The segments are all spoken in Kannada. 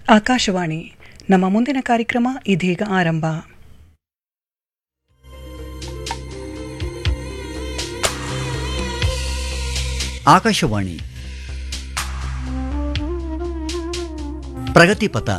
ಆಕಾಶವಾಣಿ ನಮ್ಮ ಮುಂದಿನ ಕಾರ್ಯಕ್ರಮ ಇದೀಗ ಆರಂಭ ಆಕಾಶವಾಣಿ ಪ್ರಗತಿಪಥ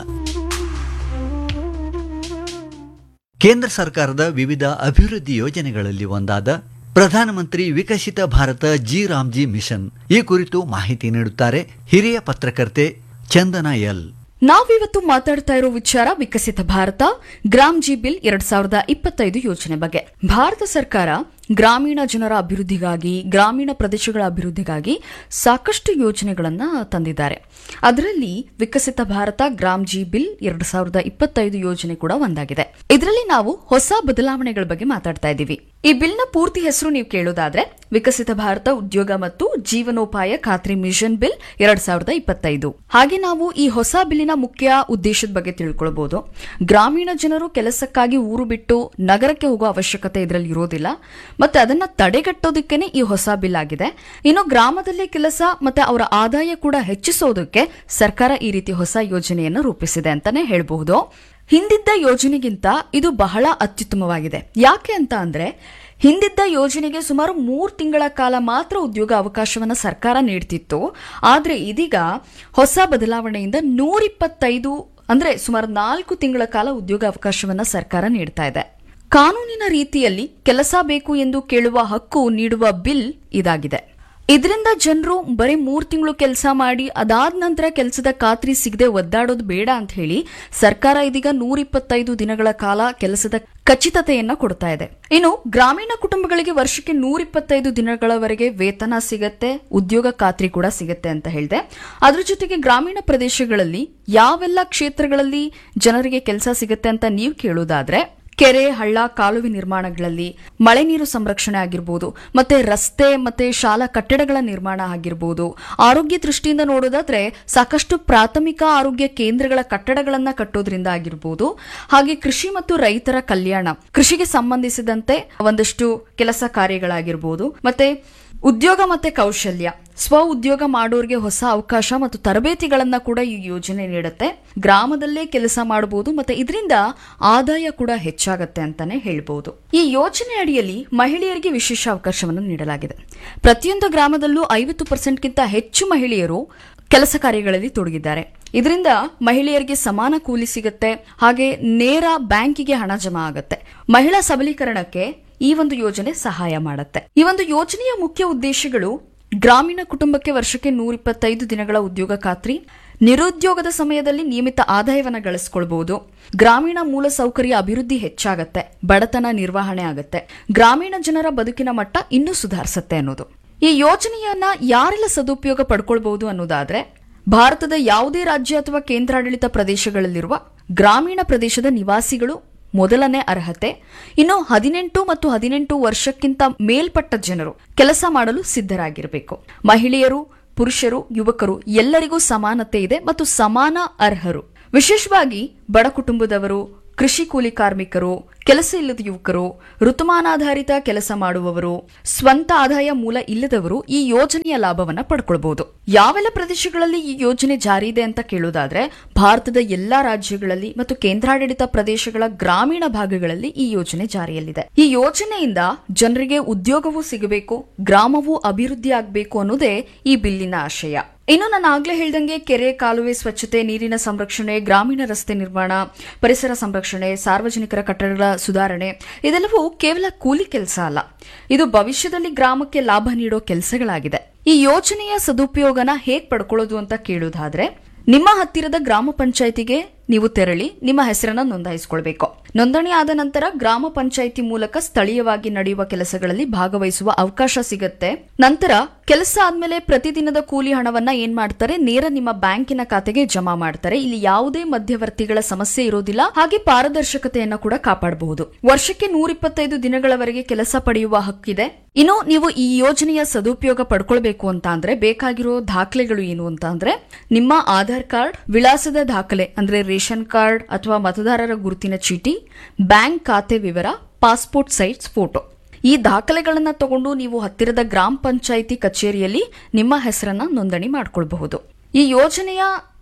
ಕೇಂದ್ರ ಸರ್ಕಾರದ ವಿವಿಧ ಅಭಿವೃದ್ಧಿ ಯೋಜನೆಗಳಲ್ಲಿ ಒಂದಾದ ಪ್ರಧಾನಮಂತ್ರಿ Viksit Bharat G RAM G mission ಈ ಕುರಿತು ಮಾಹಿತಿ ನೀಡುತ್ತಾರೆ ಹಿರಿಯ ಪತ್ರಕರ್ತೆ ಚಂದನ ಎಲ್ ನಾವಿವತ್ತು ಮಾತಾಡ್ತಾ ಇರೋ ವಿಚಾರ ವಿಕಸಿತ ಭಾರತ ಗ್ರಾಮ್ ಜಿ ಬಿಲ್ ಎರಡ್ ಸಾವಿರದ ಇಪ್ಪತ್ತೈದು ಯೋಜನೆ ಬಗ್ಗೆ ಭಾರತ ಸರ್ಕಾರ ಗ್ರಾಮೀಣ ಜನರ ಅಭಿವೃದ್ಧಿಗಾಗಿ ಗ್ರಾಮೀಣ ಪ್ರದೇಶಗಳ ಅಭಿವೃದ್ಧಿಗಾಗಿ ಸಾಕಷ್ಟು ಯೋಜನೆಗಳನ್ನ ತಂದಿದ್ದಾರೆ ಅದರಲ್ಲಿ ವಿಕಸಿತ ಭಾರತ ಗ್ರಾಮ್ ಜಿ ಬಿಲ್ ಎರಡ್ ಸಾವಿರದ ಇಪ್ಪತ್ತೈದು ಯೋಜನೆ ಕೂಡ ಒಂದಾಗಿದೆ ಇದರಲ್ಲಿ ನಾವು ಹೊಸ ಬದಲಾವಣೆಗಳ ಬಗ್ಗೆ ಮಾತಾಡ್ತಾ ಇದ್ದೀವಿ ಈ ಬಿಲ್ನ ಪೂರ್ತಿ ಹೆಸರು ನೀವು ಕೇಳೋದಾದ್ರೆ ವಿಕಸಿತ ಭಾರತ ಉದ್ಯೋಗ ಮತ್ತು ಜೀವನೋಪಾಯ ಖಾತ್ರಿ ಮಿಷನ್ ಬಿಲ್ ಎರಡ್ ಸಾವಿರದ ಇಪ್ಪತ್ತೈದು ಹಾಗೆ ನಾವು ಈ ಹೊಸ ಬಿಲ್ಲಿನ ಮುಖ್ಯ ಉದ್ದೇಶದ ಬಗ್ಗೆ ತಿಳ್ಕೊಳ್ಬಹುದು ಗ್ರಾಮೀಣ ಜನರು ಕೆಲಸಕ್ಕಾಗಿ ಊರು ಬಿಟ್ಟು ನಗರಕ್ಕೆ ಹೋಗೋ ಅವಶ್ಯಕತೆ ಇದರಲ್ಲಿ ಇರೋದಿಲ್ಲ ಮತ್ತೆ ಅದನ್ನ ತಡೆಗಟ್ಟೋದಕ್ಕೇನೆ ಈ ಹೊಸ ಬಿಲ್ ಆಗಿದೆ ಇನ್ನು ಗ್ರಾಮದಲ್ಲೇ ಕೆಲಸ ಮತ್ತೆ ಅವರ ಆದಾಯ ಕೂಡ ಹೆಚ್ಚಿಸೋದಕ್ಕೆ ಸರ್ಕಾರ ಈ ರೀತಿ ಹೊಸ ಯೋಜನೆಯನ್ನು ರೂಪಿಸಿದೆ ಅಂತಾನೆ ಹೇಳಬಹುದು ಹಿಂದಿದ್ದ ಯೋಜನೆಗಿಂತ ಇದು ಬಹಳ ಅತ್ಯುತ್ತಮವಾಗಿದೆ ಯಾಕೆ ಅಂತ ಅಂದ್ರೆ ಹಿಂದಿದ್ದ ಯೋಜನೆಗೆ ಸುಮಾರು ಮೂರು ತಿಂಗಳ ಕಾಲ ಮಾತ್ರ ಉದ್ಯೋಗ ಅವಕಾಶವನ್ನ ಸರ್ಕಾರ ನೀಡ್ತಿತ್ತು ಆದ್ರೆ ಇದೀಗ ಹೊಸ ಬದಲಾವಣೆಯಿಂದ ನೂರಿಪ್ಪತ್ತೈದು ಅಂದ್ರೆ ಸುಮಾರು ನಾಲ್ಕು ತಿಂಗಳ ಕಾಲ ಉದ್ಯೋಗ ಅವಕಾಶವನ್ನ ಸರ್ಕಾರ ನೀಡ್ತಾ ಇದೆ ಕಾನೂನಿನ ರೀತಿಯಲ್ಲಿ ಕೆಲಸ ಬೇಕು ಎಂದು ಕೇಳುವ ಹಕ್ಕು ನೀಡುವ ಬಿಲ್ ಇದಾಗಿದೆ ಇದರಿಂದ ಜನರು ಬರೀ ಮೂರ್ ತಿಂಗಳು ಕೆಲಸ ಮಾಡಿ ಅದಾದ ನಂತರ ಕೆಲಸದ ಖಾತ್ರಿ ಸಿಗದೆ ಒದ್ದಾಡೋದು ಬೇಡ ಅಂತ ಹೇಳಿ ಸರ್ಕಾರ ಇದೀಗ ನೂರಿಪ್ಪತ್ತೈದು ದಿನಗಳ ಕಾಲ ಕೆಲಸದ ಖಚಿತತೆಯನ್ನ ಕೊಡ್ತಾ ಇದೆ ಇನ್ನು ಗ್ರಾಮೀಣ ಕುಟುಂಬಗಳಿಗೆ ವರ್ಷಕ್ಕೆ ನೂರಿಪ್ಪತ್ತೈದು ದಿನಗಳವರೆಗೆ ವೇತನ ಸಿಗತ್ತೆ ಉದ್ಯೋಗ ಖಾತ್ರಿ ಕೂಡ ಸಿಗತ್ತೆ ಅಂತ ಹೇಳಿದೆ ಅದ್ರ ಜೊತೆಗೆ ಗ್ರಾಮೀಣ ಪ್ರದೇಶಗಳಲ್ಲಿ ಯಾವೆಲ್ಲ ಕ್ಷೇತ್ರಗಳಲ್ಲಿ ಜನರಿಗೆ ಕೆಲಸ ಸಿಗತ್ತೆ ಅಂತ ನೀವು ಕೇಳೋದಾದ್ರೆ ಕೆರೆ ಹಳ್ಳ ಕಾಲುವೆ ನಿರ್ಮಾಣಗಳಲ್ಲಿ ಮಳೆ ನೀರು ಸಂರಕ್ಷಣೆ ಆಗಿರ್ಬೋದು ಮತ್ತೆ ರಸ್ತೆ ಮತ್ತೆ ಶಾಲಾ ಕಟ್ಟಡಗಳ ನಿರ್ಮಾಣ ಆಗಿರ್ಬೋದು ಆರೋಗ್ಯ ದೃಷ್ಟಿಯಿಂದ ನೋಡೋದಾದ್ರೆ ಸಾಕಷ್ಟು ಪ್ರಾಥಮಿಕ ಆರೋಗ್ಯ ಕೇಂದ್ರಗಳ ಕಟ್ಟಡಗಳನ್ನ ಕಟ್ಟೋದ್ರಿಂದ ಆಗಿರ್ಬೋದು ಹಾಗೆ ಕೃಷಿ ಮತ್ತು ರೈತರ ಕಲ್ಯಾಣ ಕೃಷಿಗೆ ಸಂಬಂಧಿಸಿದಂತೆ ಒಂದಷ್ಟು ಕೆಲಸ ಕಾರ್ಯಗಳಾಗಿರ್ಬೋದು ಮತ್ತೆ ಉದ್ಯೋಗ ಮತ್ತೆ ಕೌಶಲ್ಯ ಸ್ವ ಉದ್ಯೋಗ ಮಾಡೋರಿಗೆ ಹೊಸ ಅವಕಾಶ ಮತ್ತು ತರಬೇತಿಗಳನ್ನ ಕೂಡ ಈ ಯೋಜನೆ ನೀಡುತ್ತೆ ಗ್ರಾಮದಲ್ಲೇ ಕೆಲಸ ಮಾಡಬಹುದು ಮತ್ತೆ ಇದರಿಂದ ಆದಾಯ ಕೂಡ ಹೆಚ್ಚಾಗತ್ತೆ ಅಂತಾನೆ ಹೇಳ್ಬಹುದು ಈ ಯೋಜನೆ ಅಡಿಯಲ್ಲಿ ಮಹಿಳೆಯರಿಗೆ ವಿಶೇಷ ಅವಕಾಶವನ್ನು ನೀಡಲಾಗಿದೆ ಪ್ರತಿಯೊಂದು ಗ್ರಾಮದಲ್ಲೂ ಐವತ್ತು ಪರ್ಸೆಂಟ್ಗಿಂತ ಹೆಚ್ಚು ಮಹಿಳೆಯರು ಕೆಲಸ ಕಾರ್ಯಗಳಲ್ಲಿ ತೊಡಗಿದ್ದಾರೆ ಇದರಿಂದ ಮಹಿಳೆಯರಿಗೆ ಸಮಾನ ಕೂಲಿ ಸಿಗುತ್ತೆ ಹಾಗೆ ನೇರ ಬ್ಯಾಂಕಿಗೆ ಹಣ ಜಮಾ ಆಗುತ್ತೆ ಮಹಿಳಾ ಸಬಲೀಕರಣಕ್ಕೆ ಈ ಒಂದು ಯೋಜನೆ ಸಹಾಯ ಮಾಡುತ್ತೆ ಈ ಒಂದು ಯೋಜನೆಯ ಮುಖ್ಯ ಉದ್ದೇಶಗಳು ಗ್ರಾಮೀಣ ಕುಟುಂಬಕ್ಕೆ ವರ್ಷಕ್ಕೆ ನೂರಿಪ್ಪತ್ತೈದು ದಿನಗಳ ಉದ್ಯೋಗ ಖಾತ್ರಿ ನಿರುದ್ಯೋಗದ ಸಮಯದಲ್ಲಿ ನಿಯಮಿತ ಆದಾಯವನ್ನು ಗಳಿಸ್ಕೊಳ್ಬಹುದು ಗ್ರಾಮೀಣ ಮೂಲಸೌಕರ್ಯ ಅಭಿವೃದ್ಧಿ ಹೆಚ್ಚಾಗತ್ತೆ ಬಡತನ ನಿರ್ವಹಣೆ ಆಗತ್ತೆ ಗ್ರಾಮೀಣ ಜನರ ಬದುಕಿನ ಮಟ್ಟ ಇನ್ನೂ ಸುಧಾರಿಸುತ್ತೆ ಅನ್ನೋದು ಈ ಯೋಜನೆಯನ್ನ ಯಾರೆಲ್ಲ ಸದುಪಯೋಗ ಪಡ್ಕೊಳ್ಬಹುದು ಅನ್ನೋದಾದ್ರೆ ಭಾರತದ ಯಾವುದೇ ರಾಜ್ಯ ಅಥವಾ ಕೇಂದ್ರಾಡಳಿತ ಪ್ರದೇಶಗಳಲ್ಲಿರುವ ಗ್ರಾಮೀಣ ಪ್ರದೇಶದ ನಿವಾಸಿಗಳು ಮೊದಲನೇ ಅರ್ಹತೆ ಇನ್ನು ಹದಿನೆಂಟು ಮತ್ತು ಹದಿನೆಂಟು ವರ್ಷಕ್ಕಿಂತ ಮೇಲ್ಪಟ್ಟ ಜನರು ಕೆಲಸ ಮಾಡಲು ಸಿದ್ಧರಾಗಿರಬೇಕು ಮಹಿಳೆಯರು ಪುರುಷರು ಯುವಕರು ಎಲ್ಲರಿಗೂ ಸಮಾನತೆ ಇದೆ ಮತ್ತು ಸಮಾನ ಅರ್ಹರು ವಿಶೇಷವಾಗಿ ಬಡ ಕುಟುಂಬದವರು ಕೃಷಿ ಕೂಲಿ ಕಾರ್ಮಿಕರು ಕೆಲಸ ಇಲ್ಲದ ಯುವಕರು ಋತುಮಾನಾಧಾರಿತ ಕೆಲಸ ಮಾಡುವವರು ಸ್ವಂತ ಆದಾಯ ಮೂಲ ಇಲ್ಲದವರು ಈ ಯೋಜನೆಯ ಲಾಭವನ್ನ ಪಡ್ಕೊಳ್ಬಹುದು ಯಾವೆಲ್ಲ ಪ್ರದೇಶಗಳಲ್ಲಿ ಈ ಯೋಜನೆ ಜಾರಿ ಇದೆ ಅಂತ ಕೇಳೋದಾದ್ರೆ ಭಾರತದ ಎಲ್ಲಾ ರಾಜ್ಯಗಳಲ್ಲಿ ಮತ್ತು ಕೇಂದ್ರಾಡಳಿತ ಪ್ರದೇಶಗಳ ಗ್ರಾಮೀಣ ಭಾಗಗಳಲ್ಲಿ ಈ ಯೋಜನೆ ಜಾರಿಯಲ್ಲಿದೆ ಈ ಯೋಜನೆಯಿಂದ ಜನರಿಗೆ ಉದ್ಯೋಗವೂ ಸಿಗಬೇಕು ಗ್ರಾಮವೂ ಅಭಿವೃದ್ಧಿ ಆಗಬೇಕು ಅನ್ನೋದೇ ಈ ಬಿಲ್ಲಿನ ಆಶಯ ಇನ್ನು ನಾನು ಆಗ್ಲೇ ಹೇಳ್ದಂಗೆ ಕೆರೆ ಕಾಲುವೆ ಸ್ವಚ್ಛತೆ ನೀರಿನ ಸಂರಕ್ಷಣೆ ಗ್ರಾಮೀಣ ರಸ್ತೆ ನಿರ್ಮಾಣ ಪರಿಸರ ಸಂರಕ್ಷಣೆ ಸಾರ್ವಜನಿಕರ ಕಟ್ಟಡಗಳ ಸುಧಾರಣೆ ಇದೆಲ್ಲವೂ ಕೇವಲ ಕೂಲಿ ಕೆಲಸ ಅಲ್ಲ ಇದು ಭವಿಷ್ಯದಲ್ಲಿ ಗ್ರಾಮಕ್ಕೆ ಲಾಭ ನೀಡೋ ಕೆಲಸಗಳಾಗಿದೆ ಈ ಯೋಜನೆಯ ಸದುಪಯೋಗನ ಹೇಗ್ ಪಡ್ಕೊಳ್ಳೋದು ಅಂತ ಕೇಳೋದಾದ್ರೆ ನಿಮ್ಮ ಹತ್ತಿರದ ಗ್ರಾಮ ಪಂಚಾಯಿತಿಗೆ ನೀವು ತೆರಳಿ ನಿಮ್ಮ ಹೆಸರನ್ನ ನೋಂದಾಯಿಸಿಕೊಳ್ಬೇಕು ನೋಂದಣಿ ಆದ ನಂತರ ಗ್ರಾಮ ಪಂಚಾಯಿತಿ ಮೂಲಕ ಸ್ಥಳೀಯವಾಗಿ ನಡೆಯುವ ಕೆಲಸಗಳಲ್ಲಿ ಭಾಗವಹಿಸುವ ಅವಕಾಶ ಸಿಗುತ್ತೆ ನಂತರ ಕೆಲಸ ಆದ್ಮೇಲೆ ಪ್ರತಿದಿನದ ಕೂಲಿ ಹಣವನ್ನ ಏನ್ ಮಾಡ್ತಾರೆ ನೇರ ನಿಮ್ಮ ಬ್ಯಾಂಕಿನ ಖಾತೆಗೆ ಜಮಾ ಮಾಡ್ತಾರೆ ಇಲ್ಲಿ ಯಾವುದೇ ಮಧ್ಯವರ್ತಿಗಳ ಸಮಸ್ಯೆ ಇರೋದಿಲ್ಲ ಹಾಗೆ ಪಾರದರ್ಶಕತೆಯನ್ನ ಕೂಡ ಕಾಪಾಡಬಹುದು ವರ್ಷಕ್ಕೆ ನೂರಿಪ್ಪತ್ತೈದು ದಿನಗಳವರೆಗೆ ಕೆಲಸ ಪಡೆಯುವ ಹಕ್ಕಿದೆ ಇನ್ನು ನೀವು ಈ ಯೋಜನೆಯ ಸದುಪಯೋಗ ಪಡ್ಕೊಳ್ಬೇಕು ಅಂತ ಅಂದ್ರೆ ಬೇಕಾಗಿರೋ ದಾಖಲೆಗಳು ಏನು ಅಂತ ಅಂದ್ರೆ ನಿಮ್ಮ ಆಧಾರ್ ಕಾರ್ಡ್ ವಿಳಾಸದ ದಾಖಲೆ ಅಂದ್ರೆ ರೇಷನ್ ಕಾರ್ಡ್ ಅಥವಾ ಮತದಾರರ ಗುರುತಿನ ಚೀಟಿ ಬ್ಯಾಂಕ್ ಖಾತೆ ವಿವರ ಪಾಸ್ಪೋರ್ಟ್ ಸೈಜ್ ಫೋಟೋ ಈ ದಾಖಲೆಗಳನ್ನ ತಗೊಂಡು ನೀವು ಹತ್ತಿರದ ಗ್ರಾಮ ಪಂಚಾಯಿತಿ ಕಚೇರಿಯಲ್ಲಿ ನಿಮ್ಮ ಹೆಸರನ್ನ ನೋಂದಣಿ ಮಾಡ್ಕೊಳ್ಬಹುದು ಈ ಯೋಜನೆಯ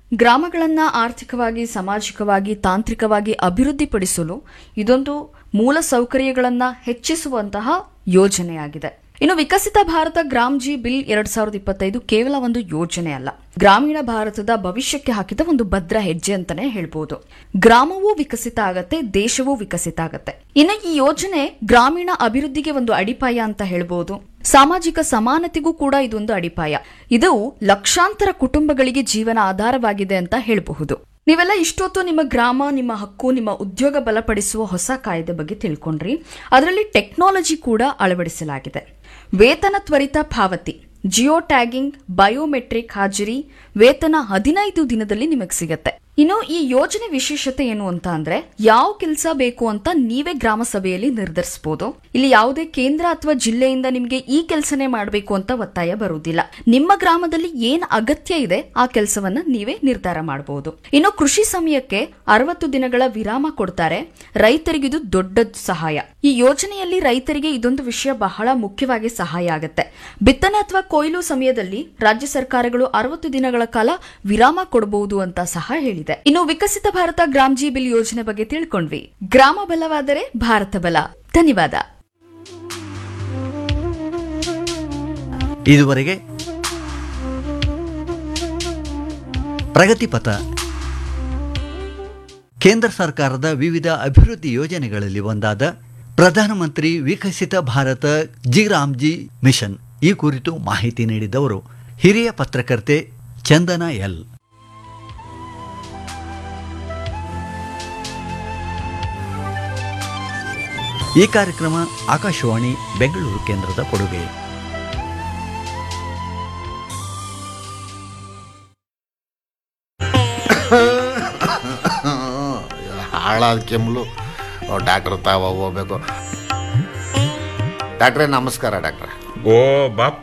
ಗ್ರಾಮಗಳನ್ನ ಆರ್ಥಿಕವಾಗಿ ಸಾಮಾಜಿಕವಾಗಿ ತಾಂತ್ರಿಕವಾಗಿ ಅಭಿವೃದ್ಧಿಪಡಿಸಲು ಇದೊಂದು ಮೂಲ ಸೌಕರ್ಯಗಳನ್ನ ಹೆಚ್ಚಿಸುವಂತಹ ಯೋಜನೆಯಾಗಿದೆ ಇನ್ನು ವಿಕಸಿತ ಭಾರತ ಗ್ರಾಮ್ ಜಿ ಬಿಲ್ ಎರಡ್ ಸಾವಿರದ ಇಪ್ಪತ್ತೈದು ಕೇವಲ ಒಂದು ಯೋಜನೆ ಅಲ್ಲ ಗ್ರಾಮೀಣ ಭಾರತದ ಭವಿಷ್ಯಕ್ಕೆ ಹಾಕಿದ ಒಂದು ಭದ್ರ ಹೆಜ್ಜೆ ಅಂತಾನೆ ಹೇಳ್ಬೋದು ಗ್ರಾಮವೂ ವಿಕಸಿತ ಆಗತ್ತೆ ದೇಶವೂ ವಿಕಸಿತ ಆಗತ್ತೆ ಇನ್ನು ಈ ಯೋಜನೆ ಗ್ರಾಮೀಣ ಅಭಿವೃದ್ಧಿಗೆ ಒಂದು ಅಡಿಪಾಯ ಅಂತ ಹೇಳ್ಬೋದು ಸಾಮಾಜಿಕ ಸಮಾನತೆಗೂ ಕೂಡ ಇದೊಂದು ಅಡಿಪಾಯ ಇದು ಲಕ್ಷಾಂತರ ಕುಟುಂಬಗಳಿಗೆ ಜೀವನ ಆಧಾರವಾಗಿದೆ ಅಂತ ಹೇಳಬಹುದು ನೀವೆಲ್ಲ ಇಷ್ಟೊತ್ತು ನಿಮ್ಮ ಗ್ರಾಮ ನಿಮ್ಮ ಹಕ್ಕು ನಿಮ್ಮ ಉದ್ಯೋಗ ಬಲಪಡಿಸುವ ಹೊಸ ಕಾಯ್ದೆ ಬಗ್ಗೆ ತಿಳ್ಕೊಂಡ್ರಿ ಅದರಲ್ಲಿ ಟೆಕ್ನಾಲಜಿ ಕೂಡ ಅಳವಡಿಸಲಾಗಿದೆ ವೇತನ ತ್ವರಿತ ಪಾವತಿ ಜಿಯೋ ಟ್ಯಾಗಿಂಗ್ ಬಯೋಮೆಟ್ರಿಕ್ ಹಾಜರಿ ವೇತನ ಹದಿನೈದು ದಿನದಲ್ಲಿ ನಿಮಗೆ ಸಿಗತ್ತೆ ಇನ್ನು ಈ ಯೋಜನೆ ವಿಶೇಷತೆ ಏನು ಅಂತ ಅಂದ್ರೆ ಯಾವ ಕೆಲಸ ಬೇಕು ಅಂತ ನೀವೇ ಗ್ರಾಮ ಸಭೆಯಲ್ಲಿ ನಿರ್ಧರಿಸಬಹುದು ಇಲ್ಲಿ ಯಾವುದೇ ಕೇಂದ್ರ ಅಥವಾ ಜಿಲ್ಲೆಯಿಂದ ನಿಮಗೆ ಈ ಕೆಲಸನೇ ಮಾಡಬೇಕು ಅಂತ ಒತ್ತಾಯ ಬರುವುದಿಲ್ಲ ನಿಮ್ಮ ಗ್ರಾಮದಲ್ಲಿ ಏನ್ ಅಗತ್ಯ ಇದೆ ಆ ಕೆಲಸವನ್ನ ನೀವೇ ನಿರ್ಧಾರ ಮಾಡಬಹುದು ಇನ್ನು ಕೃಷಿ ಸಮಯಕ್ಕೆ ಅರವತ್ತು ದಿನಗಳ ವಿರಾಮ ಕೊಡ್ತಾರೆ ರೈತರಿಗಿದು ದೊಡ್ಡ ಸಹಾಯ ಈ ಯೋಜನೆಯಲ್ಲಿ ರೈತರಿಗೆ ಇದೊಂದು ವಿಷಯ ಬಹಳ ಮುಖ್ಯವಾಗಿ ಸಹಾಯ ಆಗುತ್ತೆ ಬಿತ್ತನೆ ಅಥವಾ ಕೊಯ್ಲು ಸಮಯದಲ್ಲಿ ರಾಜ್ಯ ಸರ್ಕಾರಗಳು ಅರವತ್ತು ದಿನಗಳ ಕಾಲ ವಿರಾಮ ಕೊಡಬಹುದು ಅಂತ ಸಹ ಹೇಳಿದೆ ಇನ್ನು ವಿಕಸಿತ ಭಾರತ ಗ್ರಾಮ್ ಜಿ ಬಿಲ್ ಯೋಜನೆ ಬಗ್ಗೆ ತಿಳ್ಕೊಂಡ್ವಿ ಗ್ರಾಮ ಬಲವಾದರೆ ಭಾರತ ಬಲ ಧನ್ಯವಾದ ಇದುವರೆಗೆ ಪ್ರಗತಿಪಥ ಕೇಂದ್ರ ಸರ್ಕಾರದ ವಿವಿಧ ಅಭಿವೃದ್ಧಿ ಯೋಜನೆಗಳಲ್ಲಿ ಒಂದಾದ ಪ್ರಧಾನಮಂತ್ರಿ Viksit Bharat G RAM G mission ಈ ಕುರಿತು ಮಾಹಿತಿ ನೀಡಿದವರು ಹಿರಿಯ ಪತ್ರಕರ್ತೆ ಚಂದನ ಎಲ್ ಈ ಕಾರ್ಯಕ್ರಮ ಆಕಾಶವಾಣಿ ಬೆಂಗಳೂರು ಕೇಂದ್ರದ ಕೊಡುಗೆ ಹಾಳಾದ ಕೆಮ್ಮಲು ಡಾಕ್ಟ್ರ್ ತಾವ ಹೋಗ್ಬೇಕು ಡಾಕ್ಟ್ರೇ ನಮಸ್ಕಾರ ಡಾಕ್ಟ್ರೆ ಓ ಬಾಪ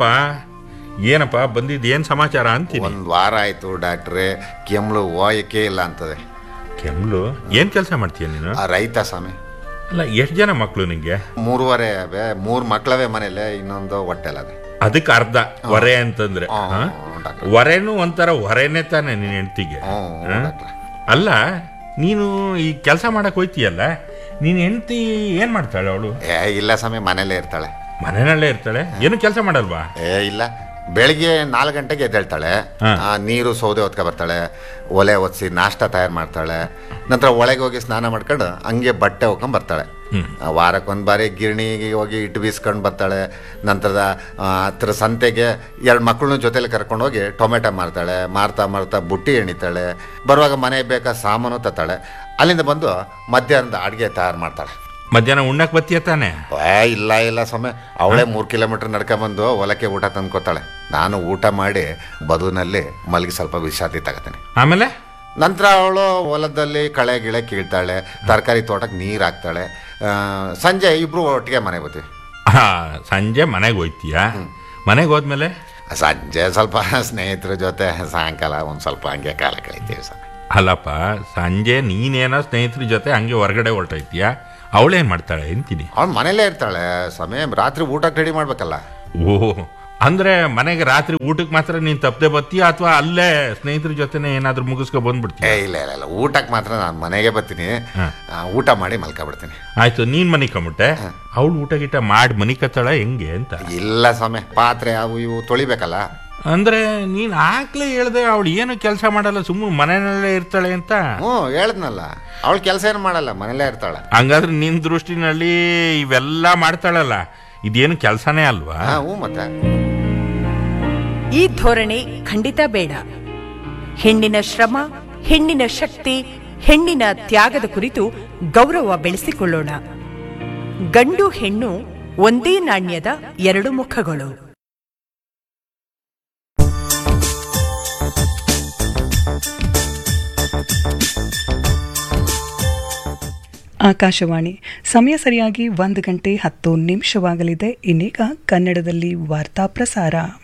ಏನಪ್ಪ ಬಂದಿದ್ದು ಏನು ಸಮಾಚಾರ ಅಂತೀನಿ ಒಂದು ವಾರ ಆಯಿತು ಡಾಕ್ಟ್ರೇ ಕೆಮ್ಮಲು ಹೋಯಕ್ಕೆ ಇಲ್ಲ ಅಂತದೆ ಕೆಮ್ಲು ಏನು ಕೆಲಸ ಮಾಡ್ತೀಯ ನೀನು ಆ ರೈತ ಸ್ವಾಮಿ ಅಲ್ಲ ಎಷ್ಟು ಜನ ಮಕ್ಕಳು ನಿಂಗೆ ಮೂರುವರೆ ಅವೆ ಮೂರು ಮಕ್ಳವೆ ಮನೇಲೆ ಇನ್ನೊಂದು ಹೊಟ್ಟೆಲದೆ ಅದಕ್ಕೆ ಅರ್ಧ ಹೊರೆ ಅಂತಂದ್ರೆ ಹ್ಞೂ, ಹಾ? ಡಾಕ್ಟ್ರೆ. ಹೊರೆನೂ ಒಂಥರ ಹೊರೆನೇ ತಾನೆ ನಿನ್ನ ಹೆಂಡ್ತಿಗೆ ಹ್ಞೂ ಹಾ? ಡಾಕ್ಟ್ರೆ ಅಲ್ಲ ನೀನು ಈ ಕೆಲಸ ಮಾಡಕ್ ಹೋಯ್ತೀಯಲ್ಲ ನೀನ್ ಹೆಂಡ್ತಿ ಏನ್ ಮಾಡ್ತಾಳೆ ಅವಳು ಏ ಇಲ್ಲ ಸ್ವಾಮಿ ಮನೇಲೇ ಇರ್ತಾಳೆ ಮನೆಯಲ್ಲೇ ಇರ್ತಾಳೆ ಏನು ಕೆಲಸ ಮಾಡಲ್ವಾ ಏ ಇಲ್ಲ ಬೆಳಿಗ್ಗೆ ನಾಲ್ಕು ಗಂಟೆಗೆ ಎದ್ದೇಳ್ತಾಳೆ ಹಾ. ಆ, ನೀರು ಸೌದೆ ಹೊತ್ಕೊ ಬರ್ತಾಳೆ ಒಲೆ ಒತ್ಸಿ ನಾಷ್ಟ ತಯಾರು ಮಾಡ್ತಾಳೆ ನಂತರ ಒಳಗೆ ಹೋಗಿ ಸ್ನಾನ ಮಾಡ್ಕೊಂಡು ಹಂಗೆ ಬಟ್ಟೆ ಹೋಗ್ಕೊಂಡ್ ಬರ್ತಾಳೆ ಆ, ವಾರಕ್ಕೊಂದ್ ಬಾರಿ ಗಿರಣಿಗೆ ಹೋಗಿ ಇಟ್ಟು ಬೀಸ್ಕೊಂಡು ಬರ್ತಾಳೆ ನಂತರದ ಆ, ಹತ್ರ ಸಂತೆಗೆ ಎರಡು ಮಕ್ಕಳನ್ನ ಜೊತೆಲಿ ಕರ್ಕೊಂಡು ಹೋಗಿ ಟೊಮೆಟೊ ಮಾರ್ತಾಳೆ ಮಾರ್ತಾ ಮಾರ್ತಾ ಬುಟ್ಟಿ ಎಣಿತಾಳೆ ಬರುವಾಗ ಮನೆಗೆ ಬೇಕಾದ ಸಾಮಾನು ತತ್ತಾಳೆ ಅಲ್ಲಿಂದ ಬಂದು ಮಧ್ಯಾಹ್ನದ ಅಡುಗೆ ತಯಾರು ಮಾಡ್ತಾಳೆ ಮಧ್ಯಾಹ್ನ ಉಣ್ಣಕ್ ಬತ್ತೀಯ ತಾನೆ ಏ ಇಲ್ಲ ಇಲ್ಲ ಸ್ವಾಮಿ ಅವಳೇ ಮೂರು ಕಿಲೋಮೀಟರ್ ನಡ್ಕೊಂಬಂದು ಹೊಲಕ್ಕೆ ಊಟ ತಂದ್ಕೊತಾಳೆ ನಾನು ಊಟ ಮಾಡಿ ಬದುನಲ್ಲಿ ಮಲಗಿ ಸ್ವಲ್ಪ ವಿಶ್ರಾಂತಿ ತಗೋತೀನಿ ಆಮೇಲೆ ನಂತರ ಅವಳು ಹೊಲದಲ್ಲಿ ಕಳೆ ಗಿಳೆ ಕೀಳ್ತಾಳೆ ತರಕಾರಿ ತೋಟಕ್ಕೆ ನೀರು ಹಾಕ್ತಾಳೆ ಆ, ಸಂಜೆ ಇಬ್ರು ಒಟ್ಟಿಗೆ ಮನೆಗೆ ಬರ್ತೀವಿ ಹಾ ಸಂಜೆ ಮನೆಗೆ ಹೋಯ್ತೀಯ ಮನೆಗೆ ಹೋದ್ಮೇಲೆ ಸಂಜೆ ಸ್ವಲ್ಪ ಸ್ನೇಹಿತರ ಜೊತೆ ಸಾಯಂಕಾಲ ಒಂದು ಸ್ವಲ್ಪ ಹಂಗೆ ಕಾಲ ಕಳಿತೀವಿ ಸ್ವಾಮಿ ಅಲ್ಲಪ್ಪ ಸಂಜೆ ನೀನೇನೋ ಸ್ನೇಹಿತರ ಜೊತೆ ಹಂಗೆ ಹೊರಗಡೆ ಹೊರಟೈತೀಯ ಅವಳೇನ್ ಮಾಡ್ತಾಳೆ ಅಂತೀನಿ ಅವಳು ಮನೇಲೇ ಇರ್ತಾಳೆ ಸ್ವಾಮಿ ರಾತ್ರಿ ಊಟಕ್ಕೆ ರೆಡಿ ಮಾಡ್ಬೇಕಲ್ಲ ಓಹ್ ಅಂದ್ರೆ ಮನೆಗೆ ರಾತ್ರಿ ಊಟಕ್ಕೆ ಮಾತ್ರ ನೀನ್ ತಪ್ಪದೆ ಬತ್ತೀಯ ಅಥವಾ ಅಲ್ಲೇ ಸ್ನೇಹಿತರ ಜೊತೆನೆ ಏನಾದ್ರೂ ಮುಗಿಸ್ಕೊ ಏ ಬಂದ್ಬಿಡ್ತೀಯ ಇಲ್ಲ ಇಲ್ಲ ಇಲ್ಲ ಊಟಕ್ಕೆ ಮಾತ್ರ ನಾನು ಮನೆಗೆ ಬರ್ತೀನಿ ಹಾ. ಆ, ಊಟ ಮಾಡಿ ಮಲ್ಕೊಬಿಡ್ತೀನಿ ಆಯ್ತು ನೀನ್ ಮನಿ ಕಮ್ಬಿಟ್ಟೆ ಅವಳು ಊಟ ಗೀಟ ಮಾಡಿ ಮನಿ ಕತ್ತಾಳ ಹೆಂಗೆ ಅಂತ ಇಲ್ಲ ಸ್ವಾಮಿ ಪಾತ್ರೆ ಅವು ಇವು ತೊಳಿಬೇಕಲ್ಲ ಅಂದ್ರೆ ನೀನ್ ಆಗ್ಲೇ ಹೇಳ್ದೆ ಅವಳು ಏನು ಕೆಲಸ ಮಾಡಲ್ಲ ಸುಮ್ಮನೆ ಮನೆಯಲ್ಲೇ ಇರ್ತಾಳೆ ಅಂತ ಹ್ಞೂ ಹೇಳಿದ್ನಲ್ಲ ಅವಳು ಕೆಲಸ ಏನು ಮಾಡಲ್ಲ ಮನೇಲೇ ಇರ್ತಾಳೆ ಹಂಗಾದ್ರೆ ನಿನ್ ದೃಷ್ಟಿನಲ್ಲಿ ಇವೆಲ್ಲ ಮಾಡ್ತಾಳಲ್ಲ ಇದೇನು ಕೆಲಸನೇ ಅಲ್ವಾ ಹಾ ಹ್ಞೂ ಮತ್ತೆ ಈ ಧೋರಣೆ ಖಂಡಿತ ಬೇಡ ಹೆಣ್ಣಿನ ಶ್ರಮ ಹೆಣ್ಣಿನ ಶಕ್ತಿ ಹೆಣ್ಣಿನ ತ್ಯಾಗದ ಕುರಿತು ಗೌರವ ಬೆಳೆಸಿಕೊಳ್ಳೋಣ ಗಂಡು ಹೆಣ್ಣು ಒಂದೇ ನಾಣ್ಯದ ಎರಡು ಮುಖಗಳು ಆಕಾಶವಾಣಿ ಸಮಯ ಸರಿಯಾಗಿ ಒಂದು ಗಂಟೆ ಹತ್ತು ನಿಮಿಷವಾಗಲಿದೆ ಇನ್ನೀಗ ಕನ್ನಡದಲ್ಲಿ ವಾರ್ತಾ ಪ್ರಸಾರ